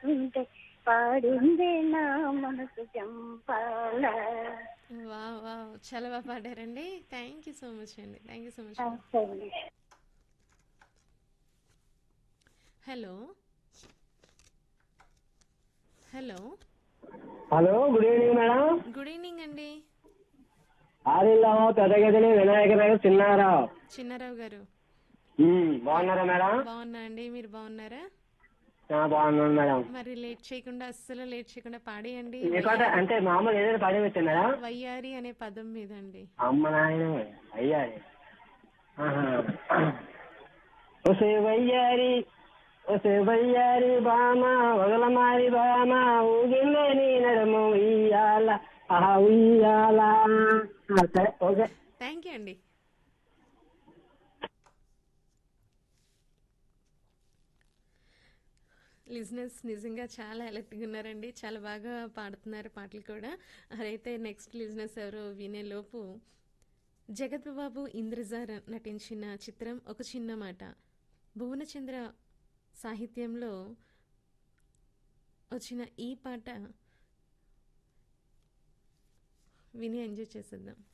పాడుతుంటే పాడిందే నా మనసు చంపాల వా వా చాలా బాగా పాడారండి థ్యాంక్ యూ సో మచ్ అండి thank you so much thanks అండి hello hello hello good evening madam good evening అండి ఆదిల్లావో పెద్దగదిని వినాయకరావు చిన్నారావు చిన్నారావు గారు ఉమ్, బాగున్నారా మేడం బాగున్నా అండి మీరు బాగున్నారా ఆ, బాగున్నాను మేడం మరి లేట్ చేయకుండా అస్సలు లేట్ చేయకుండా పాడేయండి మీ పాట అంటే మామూలు ఏదైనా పాడేవచ్చు మేడం వయ్యారి అనే పదం మీద అండి అమ్మ నాయన అయ్యారి ఆహా. ఒసే వయ్యారి ఒసే వయ్యారి బామ వగలమారి బామ ఊగిల్లే నీ నడము ఉయ్యాల ఆహా ఉయ్యాల ఆ, సరే ఓకే థ్యాంక్ యూ అండి లిజినెస్ నిజంగా చాలా ఎలక్ట్గా ఉన్నారండి చాలా బాగా పాడుతున్నారు పాటలు కూడా అదైతే నెక్స్ట్ లిజినెస్ ఎవరో వినే లోపు జగత్ బాబు ఇంద్రజ ర- నటించిన చిత్రం ఒక చిన్న మాట భువనచంద్ర సాహిత్యంలో వచ్చిన ఈ పాట విని ఎంజాయ్ చేసేద్దాం